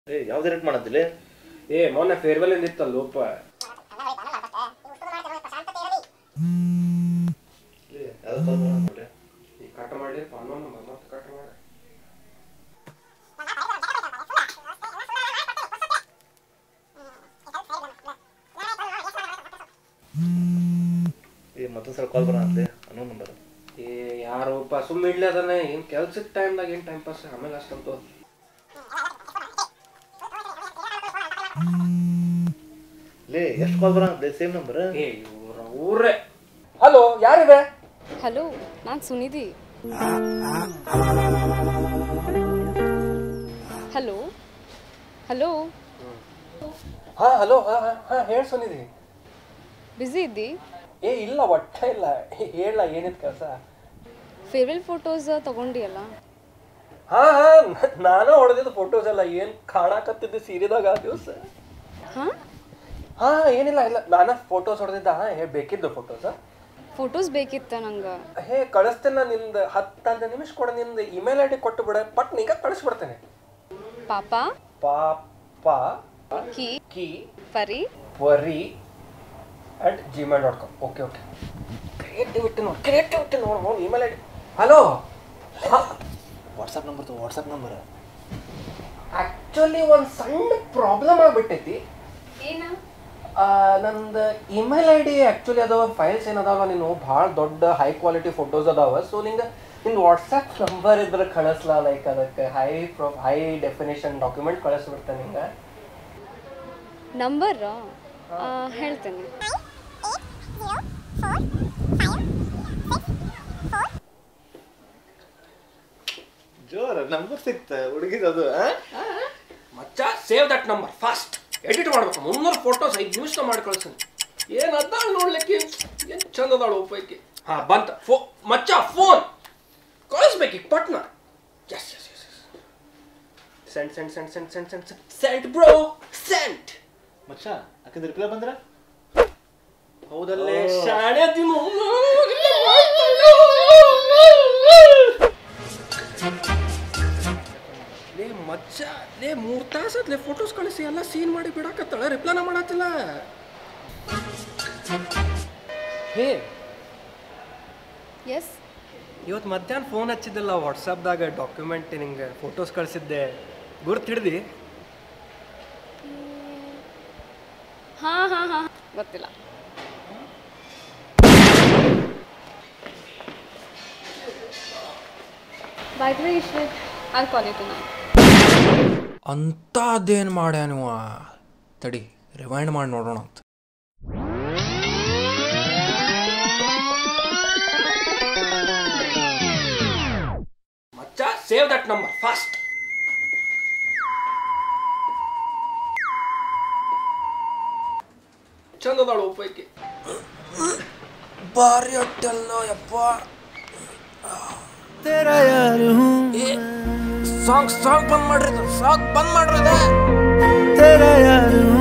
ಏ ಯಾವ್ದು ರೇಟ್ ಮಾಡತ್ತಿಲ್ಲ ಏ ಮೊನ್ನೆ ಫೇರ್ವೆಲ್ ಇತ್ತಲ್ಲ ಲೋಪ ಯಾವ್ದು ಕಾಲ್ ಬರೋಣ ನೋಡ್ರಿ ಈ ಕಟ್ ಮಾಡಿ ಫೋನ್ ನಂಬರ್ ಮತ್ತೆ ಕಟ್ ಮಾಡಿ ಏ ಮತ್ತೊಂದ್ ಸಲ ಕಾಲ್ ಬರೋಣ ಅಂತೆ ಅನ್ನೋ ನಂಬರ್ ಏ ಯಾರಪ್ಪ ಸುಮ್ಮನೆ ಇಡ್ಲಿ ಅದನ್ನ ಏನು ಕೆಲ್ಸದ ಟೈಮ್ದಾಗ ಏನು ಟೈಮ್ ಪಾಸ್ ಆಮೇಲೆ ಅಷ್ಟಂತು ಲೇ ಎಷ್ಟು ಕಾಲ್ ಬರೋಣ ಅಂತೆ ಸೇಮ್ ನಂಬರ್ ಏ ಇವ್ರ ಊರೇ ಹಲೋ ಯಾರಿದೆ ಹಲೋ ನಾನು ಸುನಿಧಿ ಹಲೋ ಹಲೋ ಹಾ ಹಲೋ ಹಾ ಹಾ ಹೇಳಿ ಸುನಿಧಿ ಬ್ಯುಸಿ ಇದ್ದಿ ಏ ಇಲ್ಲ ಒಟ್ಟ ಇಲ್ಲ ಹೇಳ ಏನಿತ್ತು ಕೆಲಸ ಫೇರ್ವೆಲ್ ಫೋಟೋಸ್ ತಗೊಂಡಿಯಲ್ಲ ಹಾ ಹಾ ನಾನು ಹೊಡೆದಿದ್ದು ಫೋಟೋಸ್ ಎಲ್ಲ ಏನು ಕಾಣಕತ್ತಿದ್ದೆ ಸೀರೆದಾಗ ಆ ದಿವಸ ಹಾಂ ಹಾ ಏನಿಲ್ಲ ಇಲ್ಲ ನಾನು ಫೋಟೋಸ್ ಹೊಡೆದಿದ್ದ ಹೇ ಬೇಕಿದ್ದು ಫೋಟೋಸ್ ಫೋಟೋಸ್ ಬೇಕಿತ್ತ ನಂಗೆ ಹೇ ಕಳಿಸ್ತೇನೆ ನಿಂದು ಹತ್ತಂದು ನಿಮಿಷ ಕೊಡ ನಿಂದು ಇಮೇಲ್ ಐ ಡಿ ಕೊಟ್ಟು ಬಿಡ ಪಟ್ ಈಗ ಕಳಿಸ್ಬಿಡ್ತೇನೆ ಪಾಪ ಪಾಪ ಕಿ ಕಿ ಪರಿ ವರಿ at Gmail dot com okay okay creativity ನೋಡಿ ಕ್ರಿಯೇಟಿವಿಟಿ ನೋಡಿ ನೋಡಿ email I D hello WhatsApp number ತಗೋ ವಾಟ್ಸಪ್ ನಂಬರ್ ಆ್ಯಕ್ಚುಲಿ ಒಂದು ಸಣ್ಣ ಪ್ರಾಬ್ಲಮ್ ಆಗ್ಬಿಟ್ಟೈತಿ ಏನ ಆ, ನಂದು ಇಮೇಲ್ ಐ ಡಿ ಆ್ಯಕ್ಚುಲಿ ಅದಾವ ಫೈಲ್ಸ್ ಏನದಾವ ನೀನು ಭಾಳ ದೊಡ್ಡ ಹೈ ಕ್ವಾಲಿಟಿ ಫೋಟೋಸ್ ಅದಾವ ಸೊ ನಿಂಗೆ ನಿಂದು ವಾಟ್ಸಪ್ ನಂಬರ್ ಇದ್ರೆ ಕಳಿಸ್ಲಾ ಲೈಕ್ ಅದಕ್ಕೆ high pro high definition document ಕಳಿಸ್ಬಿಡ್ತೇನೆ ನಿಂಗೆ ನಂಬರ್ ಹೇಳ್ತೇನೆ ಜೋರ ನಂಬರ್ ಸಿಕ್ತ ಹುಡುಗಿದದು ಮಚ್ಚ save that number fast edit ಮಾಡ್ಬೇಕು ಮುನ್ನೂರು ಫೋಟೋಸ್ ಐದು ನಿಮಿಷ ಮಾಡಿ ಕಳಿಸ್ತೀನಿ ಏನು ಅದಾಳ ನೋಡ್ಲಿಕ್ಕೆ ಏನು ಚಂದ ಅದಾಳ ಒಪ್ಪೈಕಿ ಹಾಂ ಬಂತ ಫೋ ಮಚ್ಚ ಫೋನ್ ಕಳಿಸ್ಬೇಕು ಈಗ ಪಟ್ನ yes yes yes sent sent sent sent sent sent sent bro sent ಮಚ್ಚ ಯಾಕಂದ್ರೆ ರಿಪ್ಲೈ ಬಂದ್ರ ಹೌದಲ್ಲೇ ಶಾಣೆ ದಿನ ಲೇ ಮಚ್ಚ ಲೇ ಮೂರ್ ತಾಸ ಲೇ ಫೋಟೋಸ್ ಕಳಿಸಿ ಎಲ್ಲ ಸೀನ್ ಮಾಡಿ ಬಿಡಾಕತ್ತಾಳ ರಿಪ್ಲೈನ ಮಾಡತ್ತಿಲ್ಲ ಹೇ ಎಸ್ ಇವತ್ತು ಮಧ್ಯಾಹ್ನ ಫೋನ್ ಹಚ್ಚಿದ್ದಿಲ್ಲ ವಾಟ್ಸಪ್ದಾಗ ಡಾಕ್ಯುಮೆಂಟ್ ನಿಂಗೆ ಫೋಟೋಸ್ ಕಳಿಸಿದ್ದೆ ಗುರ್ತು ಹಿಡ್ದು ಹಾಂ ಹಾಂ ಹಾಂ ಗೊತ್ತಿಲ್ಲ ಬಾಯ್ ದ Ishwit I call you to ಅಂತ ಅದೇನು ಮಾಡ್ಯಾನುವ ತಡಿ ರಿವೈಂಡ್ ಮಾಡಿ ನೋಡೋಣ ಅಂತ ಮಚ್ಚ ಸೇವ್ ದಟ್ ನಂಬರ್ ಫಾಸ್ಟ್ ಚಂದ ಅದಾಳ ಉಪಯೋಗಕ್ಕೆ ಭಾರಿ ಹೊಟ್ಟೆಲ್ಲ ಯಪ್ಪ ಸಾಂಗ್ ಸಾಂಗ್ ಬಂದ್ ಮಾಡ್ರಿ ಸಾಂಗ್ ಬಂದ್ ಮಾಡ್ರಿ